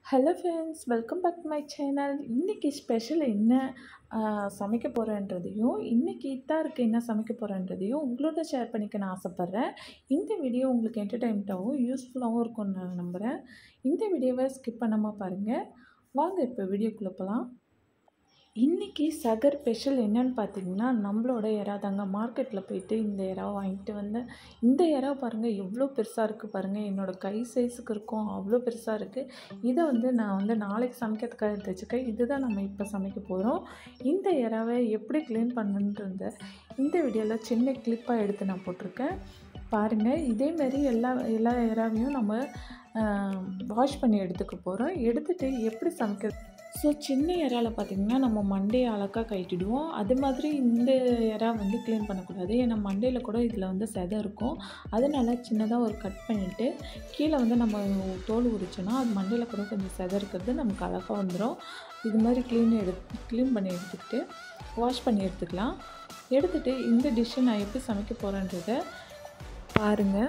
hello friends welcome back to my channel இன்றைக்கி special என்ன ஆ, சமைக்க போகிறேன்றதையும் இன்றைக்கி இத்தாருக்கு என்ன சமைக்க போகிறேன்றதையும் உங்களோட ஷேர் பண்ணிக்க நான் ஆசைப்பட்றேன் இந்த வீடியோ உங்களுக்கு என்டர்டைன்மெண்ட்டாகவும் யூஸ்ஃபுல்லாகவும் இருக்கும்னு நான் நம்புகிறேன் இந்த வீடியோவை ஸ்கிப் பண்ணாமல் பாருங்கள் வாங்க இப்போ வீடியோக்குள்ளே போகலாம் இன்றைக்கி சகர் ஸ்பெஷல் என்னன்னு பார்த்தீங்கன்னா நம்மளோட எறா தாங்க மார்க்கெட்டில் போயிட்டு இந்த எறா வாங்கிட்டு வந்தேன் இந்த எறா பாருங்கள் எவ்வளோ பெருசாக இருக்குது பாருங்கள் என்னோடய கை சைஸுக்கு இருக்கும் அவ்வளோ பெருசாக இருக்குது இதை வந்து நான் வந்து நாளைக்கு சமைக்கிறதுக்காக எடுத்து வச்சுருக்கேன் இதுதான் நம்ம இப்போ சமைக்க போகிறோம் இந்த எறாவை எப்படி க்ளீன் பண்ணுன்றத இந்த வீடியோவில் சின்ன கிளிப்பாக எடுத்து நான் போட்டிருக்கேன் பாருங்கள் இதேமாரி எல்லா எல்லா எறாவையும் நம்ம வாஷ் பண்ணி எடுத்துக்க போகிறோம் எடுத்துகிட்டு எப்படி சமைக்கிறது ஸோ சின்ன இறால பார்த்திங்கன்னா நம்ம மண்டையை அழகாக கழட்டிடுவோம் அது மாதிரி இந்த இறா வந்து க்ளீன் பண்ணக்கூடாது ஏன்னா மண்டையில் கூட இதில் வந்து செதை இருக்கும் அதனால் சின்னதாக ஒரு கட் பண்ணிவிட்டு கீழே வந்து நம்ம தோல் உரிச்சோன்னா அது மண்டையில் கூட கொஞ்சம் செதை இருக்கிறது நமக்கு அழகாக வந்துடும் இது மாதிரி க்ளீன் எடு க்ளீன் பண்ணி எடுத்துக்கிட்டு வாஷ் பண்ணி எடுத்துக்கலாம் எடுத்துகிட்டு இந்த டிஷ்ஷை நான் எப்படி சமைக்க போகிறேன்றதை பாருங்கள்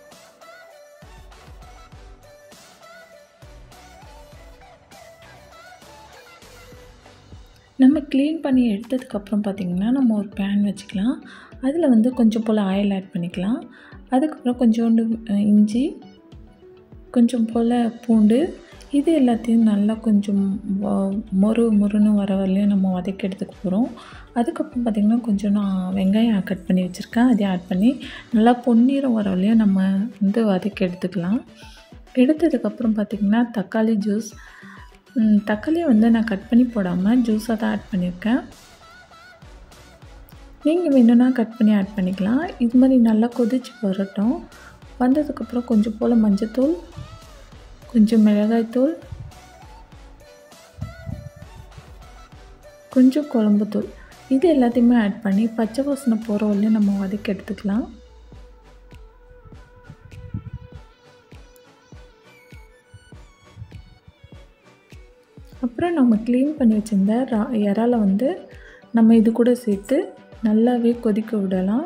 நம்ம க்ளீன் பண்ணி எடுத்ததுக்கப்புறம் பார்த்திங்கன்னா நம்ம ஒரு பேன் வச்சுக்கலாம் அதில் வந்து கொஞ்சம் போல் ஆயில் ஆட் பண்ணிக்கலாம் அதுக்கப்புறம் கொஞ்சோண்டு அஹ், இஞ்சி கொஞ்சம் போல் பூண்டு இது எல்லாத்தையும் நல்லா கொஞ்சம் வ- மொறு மொறுன்னு வர வரலையும் நம்ம வதக்கி எடுத்துக்க போகிறோம் அதுக்கப்புறம் பார்த்திங்கன்னா கொஞ்சம் நான் வெங்காயம் கட் பண்ணி வச்சுருக்கேன் அதையும் ஆட் பண்ணி நல்லா பொன்னிறம் வர வரலையும் நம்ம வந்து வதக்கி எடுத்துக்கலாம் எடுத்ததுக்கப்புறம் பார்த்திங்கன்னா தக்காளி ஜூஸ் ம், தக்காளியை வந்து நான் கட் பண்ணி போடாமல் ஜூஸாக தான் ஆட் பண்ணியிருக்கேன் நீங்கள் வேணும்னா கட் பண்ணி ஆட் பண்ணிக்கலாம் இது மாதிரி நல்லா கொதிச்சு வரட்டும் வந்ததுக்கப்புறம் கொஞ்சம் போல் மஞ்சத்தூள் கொஞ்சம் மிளகாய்த்தூள் கொஞ்சம் குழம்புத்தூள் இது எல்லாத்தையுமே ஆட் பண்ணி பச்சை வாசனை போகிற வரலையும் நம்ம வதக்கி எடுத்துக்கலாம் அப்புறம் நம்ம க்ளீன் பண்ணி வச்சிருந்த ரா இறால வந்து நம்ம இது கூட சேர்த்து நல்லாவே கொதிக்க விடலாம்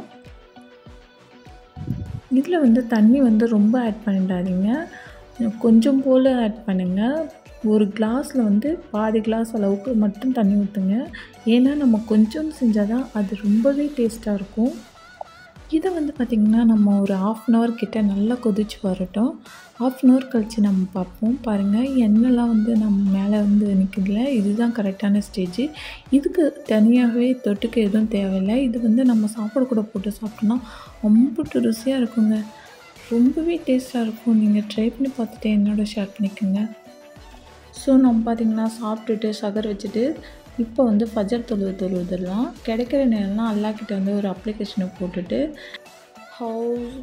இதில் வந்து தண்ணி வந்து ரொம்ப ஆட் பண்ணிடாதீங்க கொஞ்சம் போல் ஆட் பண்ணுங்கள் ஒரு கிளாஸில் வந்து பாதி கிளாஸ் அளவுக்கு மட்டும் தண்ணி ஊற்றுங்க ஏன்னா நம்ம கொஞ்சம் செஞ்சால் தான் அது ரொம்பவே டேஸ்ட்டாக இருக்கும் இதை வந்து பார்த்திங்கன்னா நம்ம ஒரு ஆஃப் அன் ஹவர் கிட்ட நல்லா கொதிச்சு வரட்டும் ஆஃப் அன் ஹவர் கழித்து நம்ம பார்ப்போம் பாருங்கள் எண்ணெய்லாம் வந்து நம்ம மேலே வந்து நிற்குதுல இதுதான் கரெக்டான ஸ்டேஜ் இதுக்கு தனியாகவே தொட்டுக்க எதுவும் தேவையில்லை இது வந்து நம்ம சாப்பாடு கூட போட்டு சாப்பிட்டோம்னா அம்புட்டு ருசியாக இருக்குங்க ரொம்பவே டேஸ்ட்டாக இருக்கும் நீங்கள் ட்ரை பண்ணி பார்த்துட்டு என்னோட ஷேர் பண்ணிக்கோங்க ஸோ நம்ம பார்த்திங்கன்னா சாப்பிட்டுட்டு சகர் வச்சுட்டு இப்போ வந்து ஃபஜர் தொழுவு தொழுவதெல்லாம் கிடைக்கிற நேரம்லாம் அல்லா கிட்ட வந்து ஒரு அப்ளிகேஷனை போட்டுட்டு ஹவுஸ்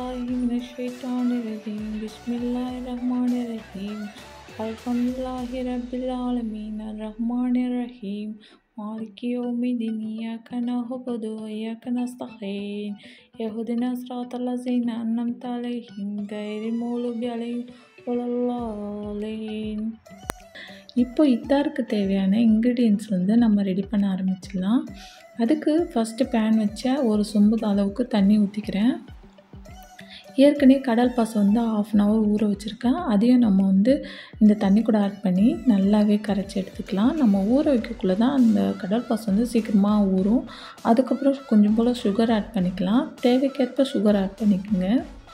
பிஸ்மில்லாஹி ரஹ்மான் ரஹீம் அல்ஹம்துலில்லாஹி ரப்பில் ஆலமீன் ரஹ்மான் ரஹீம் மாலிகி யௌமிddin இய்யாக நஅபுது வ இய்யாக நஸ்தஈன் இஹ்தினா ஸிராத்தல் லஸீன அன்அம்த அலைஹிம் கைரில் மக்லூபி அலைஹிம் வலல்லாலீன் இப்போ இத்தாருக்கு தேவையான இன்க்ரீடியன்ட்ஸ் வந்து நம்ம ரெடி பண்ண ஆரம்பிச்சிடலாம் அதுக்கு ஃபஸ்ட்டு பேன் வச்ச ஒரு சொம்பு அளவுக்கு தண்ணி ஊற்றிக்கிறேன் ஏற்கனவே கடல் பாசம் வந்து ஆஃப் அன் ஹவர் ஊற வச்சுருக்கேன் அதையும் நம்ம வந்து இந்த தண்ணி கூட ஆட் பண்ணி நல்லாவே கரைச்சி எடுத்துக்கலாம் நம்ம ஊற வைக்கக்குள்ளே தான் அந்த கடல் பாசம் வந்து சீக்கிரமாக ஊறும் அதுக்கப்புறம் கொஞ்சம் போல் சுகர் ஆட் பண்ணிக்கலாம் தேவைக்கேற்ப சுகர் ஆட் பண்ணிக்கோங்க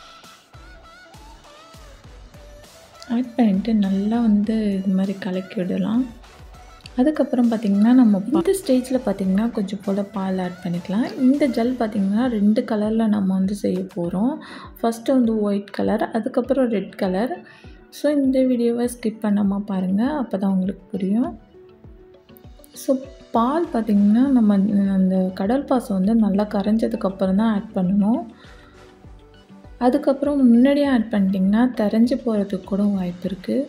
ஆட் பண்ணிட்டு நல்லா வந்து இது மாதிரி கலக்கி விடலாம் அதுக்கப்புறம் பார்த்திங்கன்னா நம்ம இந்த ஸ்டேஜில் பார்த்திங்கன்னா கொஞ்சம் போல் பால் ஆட் பண்ணிக்கலாம் இந்த ஜெல் பார்த்திங்கன்னா ரெண்டு கலரில் நம்ம வந்து செய்ய போகிறோம் ஃபஸ்ட்டு வந்து ஒயிட் கலர் அதுக்கப்புறம் ரெட் கலர் ஸோ இந்த வீடியோவை ஸ்கிப் பண்ணாமல் பாருங்கள் அப்போ தான் உங்களுக்கு புரியும் ஸோ பால் பார்த்திங்கன்னா நம்ம அந்த கடல் பாசம் வந்து நல்லா கரைஞ்சதுக்கப்புறம் தான் ஆட் பண்ணணும் அதுக்கப்புறம் முன்னாடியே ஆட் பண்ணிட்டிங்கன்னா தெரிஞ்சு போகிறதுக்கு கூட வாய்ப்பு இருக்குது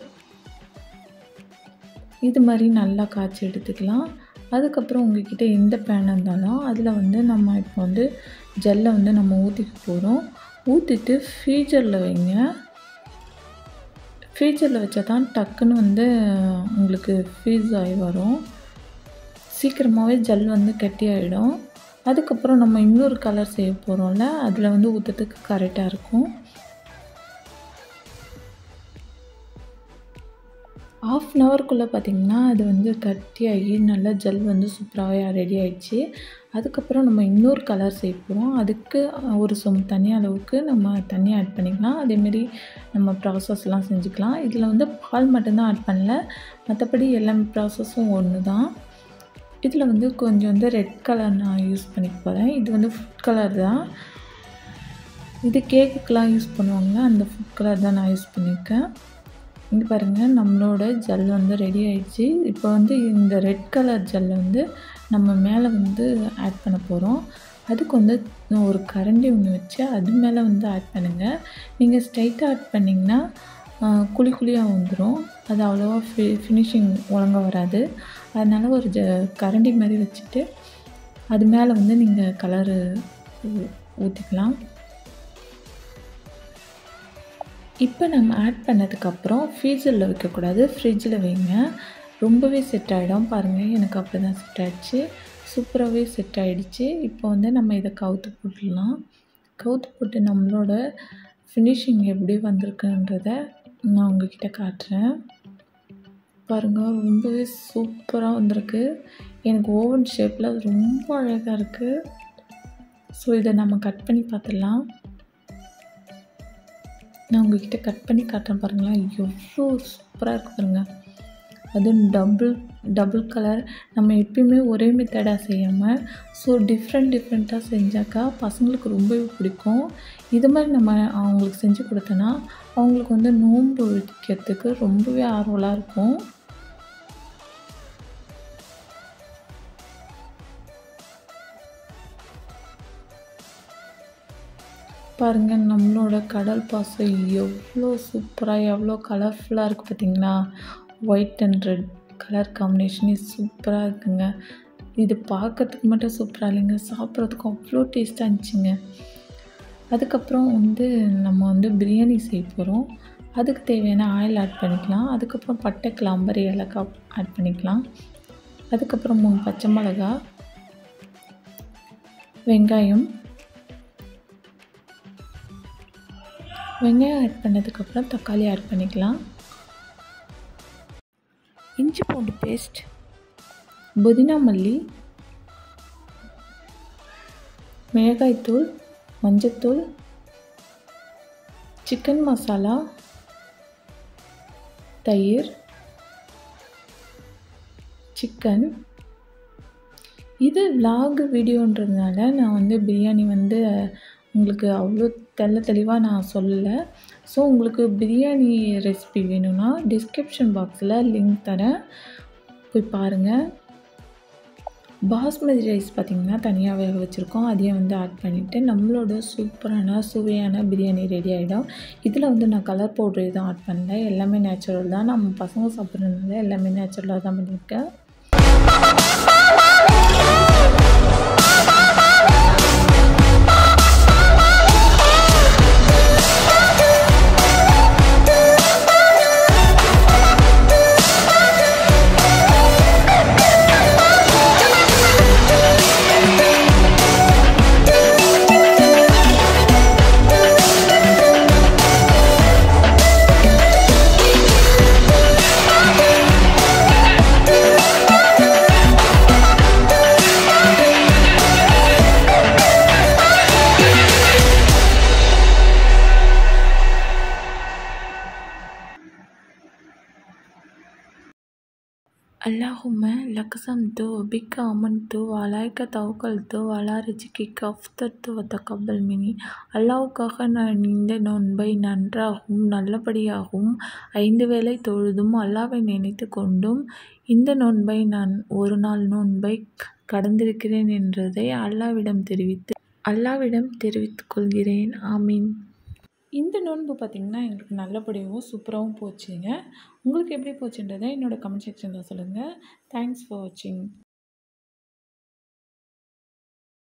இது மாதிரி நல்லா காய்ச்சி எடுத்துக்கலாம் அதுக்கப்புறம் உங்ககிட்ட எந்த பேன் இருந்தாலும் அதில் வந்து நம்ம இப்போ வந்து ஜெல்லை வந்து நம்ம ஊற்றிக்க போகிறோம் ஊற்றிட்டு ஃப்ரீஜரில் வைங்க ஃப்ரீஜரில் வச்சா தான் டக்குன்னு வந்து உங்களுக்கு ஃப்ரீஸ் ஆகி வரும் சீக்கிரமாகவே ஜெல் வந்து கெட்டியாயிடும் அதுக்கப்புறம் நம்ம இன்னொரு கலர் செய்ய போகிறோம்ல அதில் வந்து ஊற்றுறதுக்கு கரெக்டாக இருக்கும் ஆஃப் அன் ஹவருக்குள்ளே பார்த்திங்கன்னா அது வந்து கட்டியாகி நல்லா ஜெல் வந்து சூப்பராகவே ரெடி ஆயிடுச்சு அதுக்கப்புறம் நம்ம இன்னொரு கலர் செய்ய போகிறோம் அதுக்கு ஒரு சொம்பு தண்ணி அளவுக்கு நம்ம தண்ணி ஆட் பண்ணிக்கலாம் அதேமாரி நம்ம ப்ராசஸ்லாம் செஞ்சுக்கலாம் இதில் வந்து பால் மட்டும்தான் ஆட் பண்ணல மற்றபடி எல்லா ப்ராசஸும் ஒன்று தான் இதில் வந்து கொஞ்சம் வந்து ரெட் கலர் நான் யூஸ் பண்ணிக்க போகிறேன் இது வந்து ஃபுட் கலர் தான் இது கேக்குக்கெலாம் யூஸ் பண்ணுவாங்க அந்த ஃபுட் கலர் தான் நான் யூஸ் பண்ணியிருக்கேன் இங்கே பாருங்கள் நம்மளோட ஜெல் வந்து ரெடி ஆயிடுச்சு இப்போ வந்து இந்த ரெட் கலர் ஜெல் வந்து நம்ம மேலே வந்து ஆட் பண்ண போகிறோம் அதுக்கு வந்து ஒரு கரண்டி ஒன்று வச்சு அது மேலே வந்து ஆட் பண்ணுங்கள் நீங்கள் ஸ்ட்ரைட்டாக ஆட் பண்ணிங்கன்னா குழி குழியாக வந்துடும் அது அவ்வளோவா ஃபி ஃபினிஷிங் ஒழுங்காக வராது அதனால் ஒரு ஜ கரண்டி மாதிரி வச்சுட்டு அது மேலே வந்து நீங்கள் கலரு ஊற்றிக்கலாம் இப்போ நம்ம ஆட் பண்ணதுக்கப்புறம் ஃப்ரீசரில் வைக்கக்கூடாது ஃப்ரிட்ஜில் வைங்க ரொம்பவே செட் ஆகிடும் பாருங்கள் எனக்கு அப்படி தான் செட் ஆகிடுச்சு சூப்பராகவே செட் ஆகிடுச்சு இப்போ வந்து நம்ம இதை கவுத்து போட்டுடலாம் கவுத்து போட்டு நம்மளோட ஃபினிஷிங் எப்படி வந்திருக்குன்றத நான் உங்ககிட்ட காட்டுறேன் பாருங்கள் ரொம்பவே சூப்பராக வந்திருக்கு எனக்கு ஓவன் ஷேப்பில் ரொம்ப அழகாக இருக்குது ஸோ இதை நம்ம கட் பண்ணி பார்த்துடலாம் நான் உங்ககிட்ட கட் பண்ணி காட்டுறேன் பாருங்களேன் எவ்வளோ சூப்பராக இருக்குது பாருங்கள் அதுவும் டபுள் டபுள் கலர் நம்ம எப்பயுமே ஒரே மெத்தடாக செய்யாமல் ஸோ டிஃப்ரெண்ட் டிஃப்ரெண்ட்டாக செஞ்சாக்கா பசங்களுக்கு ரொம்பவே பிடிக்கும் இது மாதிரி நம்ம அவங்களுக்கு செஞ்சு கொடுத்தோன்னா அவங்களுக்கு வந்து நோன்பு வைக்கிறதுக்கு ரொம்பவே ஆர்வலாக இருக்கும் பாருங்கள் நம்மளோட கடல் பாசம் எவ்வளோ சூப்பராக எவ்வளோ கலர்ஃபுல்லாக இருக்குது பார்த்திங்களா ஒயிட் அண்ட் ரெட் கலர் காம்பினேஷனே சூப்பராக இருக்குங்க இது பார்க்கறதுக்கு மட்டும் சூப்பராக இல்லைங்க சாப்பிட்றதுக்கு அவ்வளோ டேஸ்ட்டாக இருந்துச்சுங்க அதுக்கப்புறம் வந்து நம்ம வந்து பிரியாணி செய்ய போகிறோம் அதுக்கு தேவையான ஆயில் ஆட் பண்ணிக்கலாம் அதுக்கப்புறம் பட்டை கிளாம்பரி ஏலக்காய் ஆட் பண்ணிக்கலாம் அதுக்கப்புறம் மூணு பச்சை மிளகா வெங்காயம் வெங்காயம் ஆட் பண்ணதுக்கப்புறம் தக்காளி ஆட் பண்ணிக்கலாம் இஞ்சி பூண்டு பேஸ்ட் புதினா மல்லி மிளகாய்த்தூள் மஞ்சத்தூள் சிக்கன் மசாலா தயிர் சிக்கன் இது விலாக் வீடியோன்றதுனால நான் வந்து பிரியாணி வந்து உங்களுக்கு அவ்வளோ தெள்ள தெளிவாக நான் சொல்லலை ஸோ உங்களுக்கு பிரியாணி ரெசிபி வேணும்னா டிஸ்கிரிப்ஷன் பாக்ஸில் லிங்க் தரேன் போய் பாருங்கள் பாஸ்மதி ரைஸ் பார்த்திங்கன்னா தனியாக வேக வச்சுருக்கோம் அதையும் வந்து ஆட் பண்ணிவிட்டு நம்மளோட சூப்பரான சுவையான பிரியாணி ரெடி ஆகிடும் இதில் வந்து நான் கலர் பவுட்ரு எதுவும் ஆட் பண்ணல எல்லாமே நேச்சுரல் தான் நம்ம பசங்க சாப்பிட்றதுனால எல்லாமே நேச்சுரலாக தான் பண்ணியிருக்கேன் اللهم لك صمت وبك آمنت وعليك توكلت وعلى رزقك أفطرت وتقبل مني அல்லாவுக்காக நான் இந்த நோன்பை நன்றாகவும் நல்லபடியாகவும் ஐந்து வேளை தொழுதும் அல்லாவை நினைத்து கொண்டும் இந்த நோன்பை நான் ஒரு நாள் நோன்பை கடந்திருக்கிறேன் என்றதை அல்லாவிடம் தெரிவித்து அல்லாவிடம் தெரிவித்துக் கொள்கிறேன் ஆமீன் இந்த நோன்பு பார்த்திங்கன்னா எங்களுக்கு நல்லபடியாகவும் சூப்பராகவும் போச்சுங்க உங்களுக்கு எப்படி போச்சுன்றதை என்னோடய கமெண்ட் செக்ஷனில் சொல்லுங்கள் தேங்க்ஸ் ஃபார் வாட்சிங்